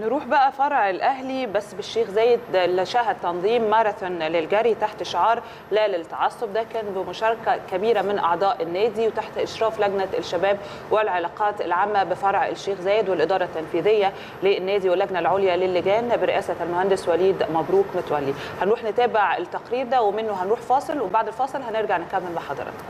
نروح بقى فرع الاهلي بس بالشيخ زايد اللي شهد تنظيم ماراثون للجري تحت شعار لا للتعصب ده كان بمشاركه كبيره من اعضاء النادي وتحت اشراف لجنه الشباب والعلاقات العامه بفرع الشيخ زايد والاداره التنفيذيه للنادي واللجنه العليا للجان برئاسه المهندس وليد مبروك متولي هنروح نتابع التقرير ده ومنه هنروح فاصل وبعد الفاصل هنرجع نكمل مع حضراتكم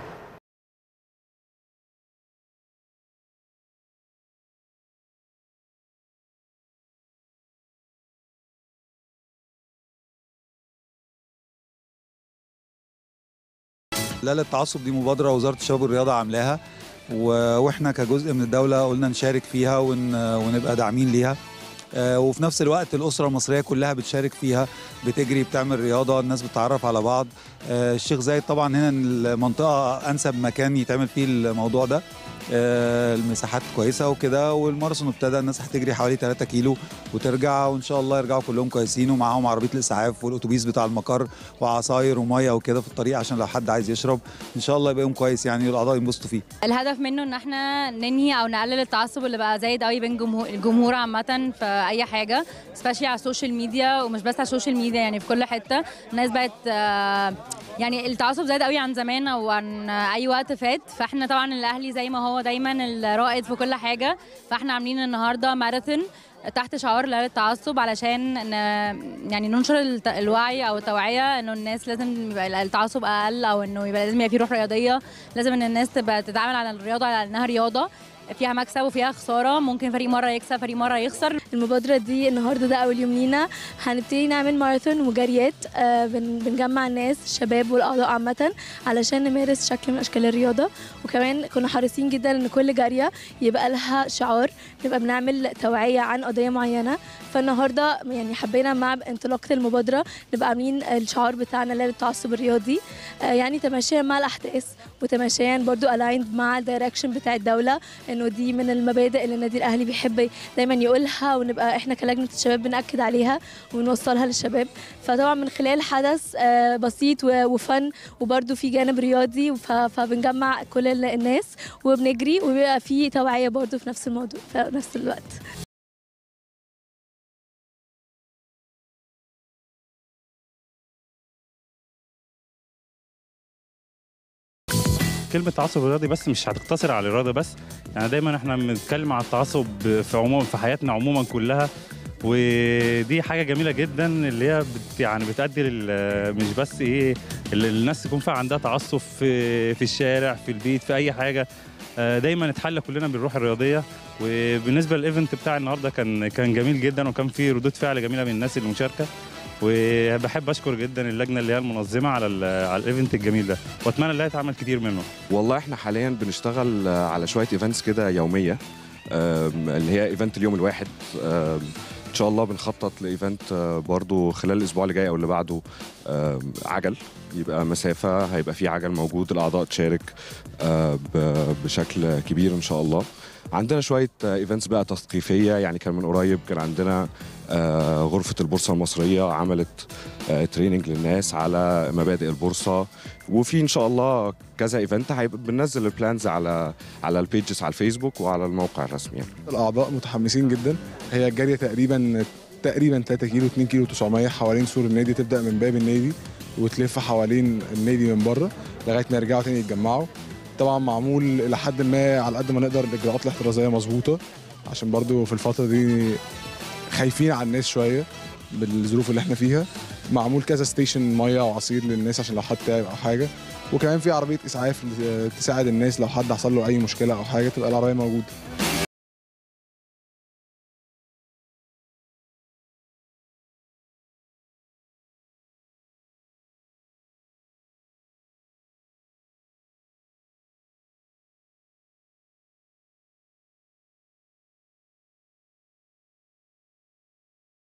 لا للتعصب دي مبادره وزاره الشباب والرياضه عاملاها و- واحنا كجزء من الدوله قلنا نشارك فيها ون... ونبقى داعمين ليها آه، وفي نفس الوقت الاسره المصريه كلها بتشارك فيها بتجري بتعمل رياضه الناس بتتعرف على بعض آه، الشيخ زايد طبعا هنا المنطقه انسب مكان يتعمل فيه الموضوع ده آه، المساحات كويسه وكده والماراثون ابتدى الناس هتجري حوالي 3 كيلو وترجع وان شاء الله يرجعوا كلهم كويسين ومعاهم عربيه الاسعاف والاتوبيس بتاع المقر وعصاير وميه وكده في الطريق عشان لو حد عايز يشرب ان شاء الله يبقى يوم كويس يعني والاعضاء ينبسطوا فيه الهدف منه ان احنا ننهي او نقلل التعصب اللي بقى زايد قوي بين جمهور الجمهور عامه في اي حاجه سبيشلي على السوشيال ميديا ومش بس على السوشيال ميديا يعني في كل حته الناس بقت آه، يعني التعصب زايد قوي عن زمان او عن اي وقت فات فاحنا طبعا الاهلي زي ما هو دايما الرائد في كل حاجه فاحنا عاملين النهارده ماراثون تحت شعار لا للتعصب علشان ن... يعني ننشر الت- الوعي او التوعيه انه الناس لازم يبقى التعصب اقل او انه يبقى لازم يبقى في روح رياضيه لازم ان الناس تبقى تتعامل على الرياضه على انها رياضه فيها مكسب وفيها خساره ممكن فريق مره يكسب فريق مره يخسر المبادرة دي النهاردة ده أول يوم لينا هنبتدي نعمل ماراثون وجريات آه، بن- بنجمع الناس الشباب والأعضاء عامة علشان نمارس شكل من أشكال الرياضة وكمان كنا حريصين جدا إن كل جارية يبقى لها شعار نبقى بنعمل توعية عن قضية معينة فالنهاردة يعني حبينا مع انطلاقة المبادرة نبقى عاملين الشعار بتاعنا لا للتعصب الرياضي آه، يعني تماشيا مع الأحداث وتماشيا برضو الايند مع الدايركشن بتاع الدولة انه دي من المبادئ اللي النادي الاهلي بيحب دايما يقولها ونبقى احنا كلجنه الشباب بناكد عليها ونوصلها للشباب فطبعا من خلال حدث آه، بسيط و- وفن وبرده في جانب رياضي ف- فبنجمع كل ال- الناس وبنجري وبيبقى في توعيه برده في نفس الموضوع في نفس الوقت كلمة تعصب رياضي بس مش هتقتصر على الرياضة بس يعني دايما احنا بنتكلم على التعصب في عموم في حياتنا عموما كلها ودي حاجة جميلة جدا اللي هي بت يعني بتأدي لل- مش بس ايه اللي الناس تكون فيها عندها تعصب في في الشارع في البيت في أي حاجة آه، دايما نتحلى كلنا بالروح الرياضية وبالنسبة للايفنت بتاع النهارده كان كان جميل جدا وكان فيه ردود فعل جميلة من الناس المشاركة وبحب اشكر جدا اللجنه اللي هي المنظمه على ال- على الايفنت الجميل ده واتمنى ان يتعمل كتير منه والله احنا حاليا بنشتغل آه، على شويه ايفنتس كده يوميه آم، اللي هي ايفنت اليوم الواحد آم، ان شاء الله بنخطط لايفنت آه، برضو خلال الاسبوع اللي جاي او اللي بعده آم، عجل يبقى مسافه هيبقى في عجل موجود الاعضاء تشارك آه، ب- بشكل كبير ان شاء الله عندنا شويه ايفنتس بقى تثقيفيه يعني كان من قريب كان عندنا آه، غرفه البورصه المصريه عملت تريننج للناس على مبادئ البورصه وفي ان شاء الله كذا ايفنت هيبقى بننزل البلانز على على البيجز على الفيسبوك وعلى الموقع الرسمي يعني. الاعضاء متحمسين جدا هي الجاريه تقريبا تقريبا 3 كيلو 2 كيلو 900 حوالين سور النادي تبدا من باب النادي وتلف حوالين النادي من بره لغايه ما يرجعوا تاني يتجمعوا طبعا معمول الى حد ما على قد ما نقدر الاجراءات الاحترازيه مظبوطه عشان برضو في الفتره دي خايفين على الناس شويه بالظروف اللي احنا فيها معمول كذا ستيشن ميه وعصير للناس عشان لو حد تعب او حاجه وكمان في عربيه اسعاف تساعد الناس لو حد حصل له اي مشكله او حاجه تبقى العربيه موجوده